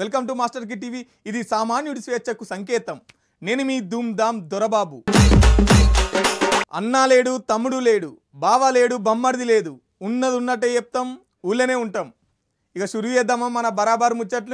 welcome to master కి TV ఇది సామాన్యుడి స్వేచ్ఛకు సంకేతం నేను మీ ధూమ్ ధామ్ దొరబాబు అన్నా లేడు తమ్ముడు లేడు బావ లేడు బమ్మడిది లేదు ఉన్నది ఉన్నట్టే చెప్తాం ఊళ్ళోనే ఉంటాం ఇక షురు చేద్దామా మన బరాబర్ ముచ్చట్లు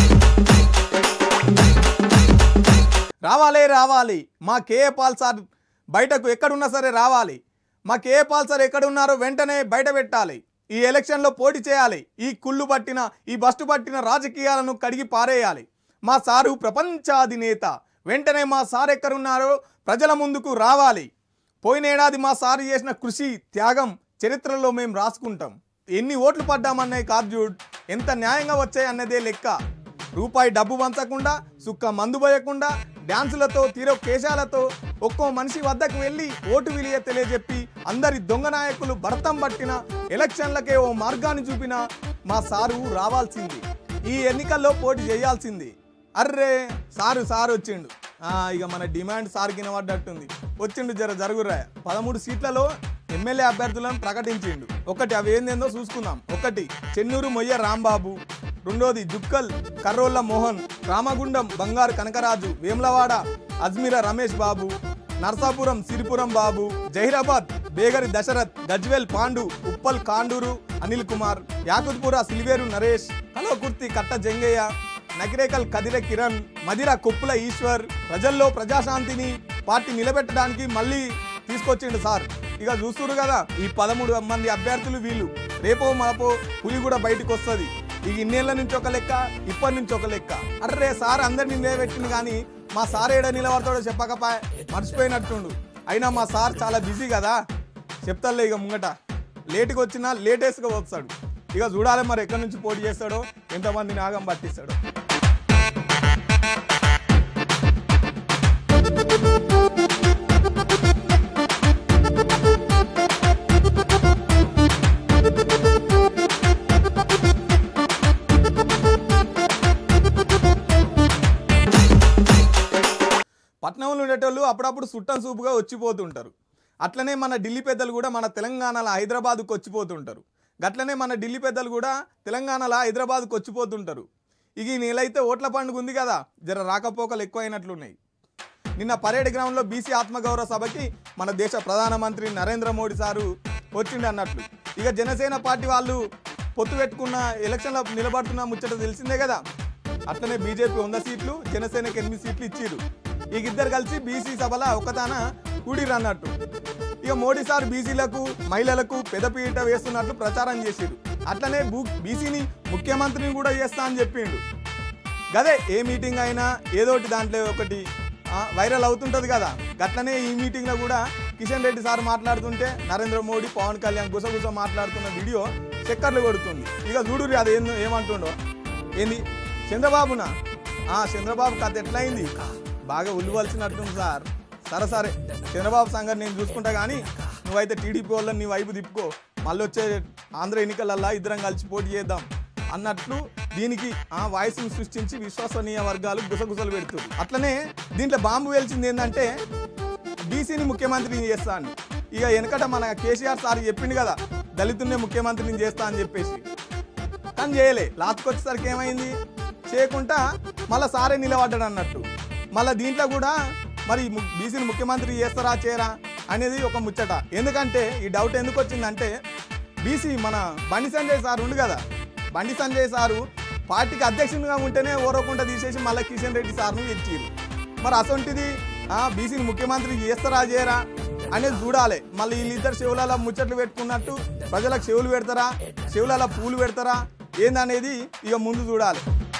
రావాలే రావాలి మా కేఏ పాల్ సార్ బయటకు ఎక్కడున్నా సరే రావాలి మా కేఏ పాల్ సార్ ఎక్కడున్నారో వెంటనే బయట పెట్టాలి ఈ ఎలక్షన్లో పోటీ చేయాలి ఈ కుళ్ళు పట్టిన ఈ బస్టు పట్టిన రాజకీయాలను కడిగి పారేయాలి మా సారు ప్రపంచాధినేత వెంటనే మా సార్ ఎక్కడున్నారో ప్రజల ముందుకు రావాలి పోయిన ఏడాది మా సారు చేసిన కృషి త్యాగం చరిత్రలో మేము రాసుకుంటాం ఎన్ని ఓట్లు పడ్డామనే కాదు చూడ్ ఎంత న్యాయంగా వచ్చాయన్నదే లెక్క రూపాయి డబ్బు పంచకుండా సుక్క మందు పోయకుండా డ్యాన్సులతో తీరో కేశాలతో ఒక్కో మనిషి వద్దకు వెళ్ళి ఓటు విలువ తెలియజెప్పి అందరి దొంగ నాయకులు భర్తం పట్టిన ఎలక్షన్లకే ఓ మార్గాన్ని చూపిన మా సారు రావాల్సింది ఈ ఎన్నికల్లో పోటీ చేయాల్సింది అర్రే సారు సారు వచ్చిండు ఆ, ఇక మన డిమాండ్ సార్ వినబడ్డట్టుంది వచ్చిండు జర జరుగురా పదమూడు సీట్లలో ఎమ్మెల్యే అభ్యర్థులను ప్రకటించిండు ఒకటి అవి ఏందేందో చూసుకుందాం ఒకటి చెన్నూరు మొయ్య రాంబాబు రెండోది జుక్కల్ కర్రోళ్ళ మోహన్ రామగుండం బంగారు కనకరాజు వేములవాడ అజ్మీర రమేష్ బాబు నర్సాపురం సిరిపురం బాబు జహీరాబాద్ బేగరి దశరథ్ గజ్వేల్ పాండు ఉప్పల్ కాండూరు అనిల్ కుమార్ యాకుత్పుర సిలివేరు నరేష్ కలవకుర్తి కట్ట జంగయ్య నకిరేకల్ కదిర కిరణ్ మదిర కొప్పుల ఈశ్వర్ ప్రజల్లో ప్రజాశాంతిని పార్టీ నిలబెట్టడానికి మళ్ళీ తీసుకొచ్చిండు సార్ ఇక చూస్తున్నారు కదా ఈ పదమూడు మంది అభ్యర్థులు వీళ్ళు రేపో మాపో పులి కూడా బయటకు వస్తుంది ఇక ఇన్నేళ్ల నుంచి ఒక లెక్క ఇప్పటి నుంచి ఒక లెక్క అర్రే సార్ అందరిని నిలబెట్టింది కానీ మా సార్ ఏడ నిలబడతాడో చెప్పకపా మర్చిపోయినట్టుండు అయినా మా సార్ చాలా బిజీ కదా చెప్తాలే ఇక ముంగట లేటుగా వచ్చినా లేటెస్ట్గా వస్తాడు ఇక చూడాలి మరి ఎక్కడి నుంచి పోటీ చేస్తాడో ఎంతమంది నాగం పట్టిస్తాడో పట్నంలో ఉండేటోళ్ళు అప్పుడప్పుడు సుట్టం సూపుగా వచ్చిపోతుంటారు అట్లనే మన ఢిల్లీ పెద్దలు కూడా మన తెలంగాణలో హైదరాబాద్కు వచ్చిపోతుంటారు గట్లనే మన ఢిల్లీ పెద్దలు కూడా తెలంగాణలో హైదరాబాద్కు వచ్చిపోతుంటారు ఇక ఈ నెలైతే ఓట్ల పండుగ ఉంది కదా జర రాకపోకలు ఎక్కువైనట్లున్నాయి నిన్న పరేడ్ గ్రౌండ్లో బీసీ ఆత్మగౌరవ సభకి మన దేశ ప్రధానమంత్రి నరేంద్ర మోడీ సారు వచ్చిండు అన్నట్లు ఇక జనసేన పార్టీ వాళ్ళు పొత్తు పెట్టుకున్న ఎలక్షన్లో నిలబడుతున్న ముచ్చట తెలిసిందే కదా అట్లనే బీజేపీ వంద సీట్లు జనసేనకి ఎనిమిది సీట్లు ఇచ్చిరు ఇక ఇద్దరు కలిసి బీసీ సభల ఒకతాన కూడిరు అన్నట్టు ఇక మోడీ సార్ బీసీలకు మహిళలకు పెదపీట వేస్తున్నట్లు ప్రచారం చేసిరు అట్లనే భూ బీసీని ముఖ్యమంత్రిని కూడా చేస్తా అని చెప్పిండు గదే ఏ మీటింగ్ అయినా ఏదోటి దాంట్లో ఒకటి ఆ, వైరల్ అవుతుంటుంది కదా గట్లనే ఈ మీటింగ్లో కూడా కిషన్ రెడ్డి సార్ మాట్లాడుతుంటే నరేంద్ర మోడీ పవన్ కళ్యాణ్ గుసగుస మాట్లాడుతున్న వీడియో చక్కర్లు కొడుతుంది ఇక చూడురి అది ఏందో ఏమంటుండో ఏంది చంద్రబాబునా ఆ చంద్రబాబు కథ ఎట్లయింది బాగా ఉల్లువలసినట్టుంది సార్ సరే సరే చంద్రబాబు సంగతి నేను చూసుకుంటా కానీ నువ్వైతే టీడీపీ వాళ్ళని నీ వైపు తిప్పుకో మళ్ళీ వచ్చే ఆంధ్ర ఎన్నికలల్లా ఇద్దరం కలిసి పోటీ చేద్దాం అన్నట్లు దీనికి ఆ వాయిస్ని సృష్టించి విశ్వసనీయ వర్గాలు గుసగుసలు పెడుతుంది అట్లనే దీంట్లో బాంబు వేల్చింది ఏంటంటే బీసీని ముఖ్యమంత్రిని చేస్తా అని ఇక వెనకట మన కేసీఆర్ సార్ చెప్పిండు కదా దళితున్నే ముఖ్యమంత్రిని చేస్తా అని చెప్పేసి కానీ చేయలే లాస్ట్కి వచ్చేసరికి ఏమైంది చేయకుండా మళ్ళీ సారే నిలబడ్డాడు అన్నట్టు మళ్ళీ దీంట్లో కూడా మరి ము- బీసీని ముఖ్యమంత్రి చేస్తారా చేయరా అనేది ఒక ముచ్చట ఎందుకంటే ఈ డౌట్ ఎందుకు వచ్చిందంటే బీసీ మన బండి సంజయ్ సార్ ఉండు కదా బండి సంజయ్ సారు పార్టీకి అధ్యక్షునిగా ఉంటేనే ఓరకుండా తీసేసి మళ్ళీ కిషన్ రెడ్డి సార్ను ఇచ్చిరు మరి అసొంటిది బీసీని ముఖ్యమంత్రి చేస్తారా చేయరా అనేది చూడాలి మళ్ళీ వీళ్ళిద్దరు చెవులలో ముచ్చట్లు పెట్టుకున్నట్టు ప్రజలకు చెవులు పెడతారా చెవులలో పూలు పెడతారా ఏందనేది ఇక ముందు చూడాలి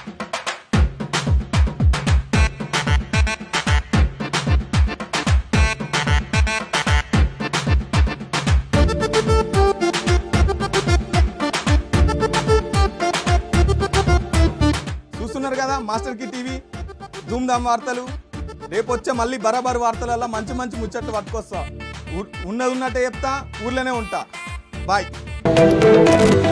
చూస్తున్నారు కదా మాస్టర్ కి టీవీ ధూమ్ ధామ్ వార్తలు రేపు వచ్చే మళ్ళీ బరాబర్ వార్తలలో మంచి మంచి ముచ్చట్లు పట్టుకొస్తా ఊ- ఉన్నది ఉన్నట్టే చెప్తా ఊర్లోనే ఉంటా బాయ్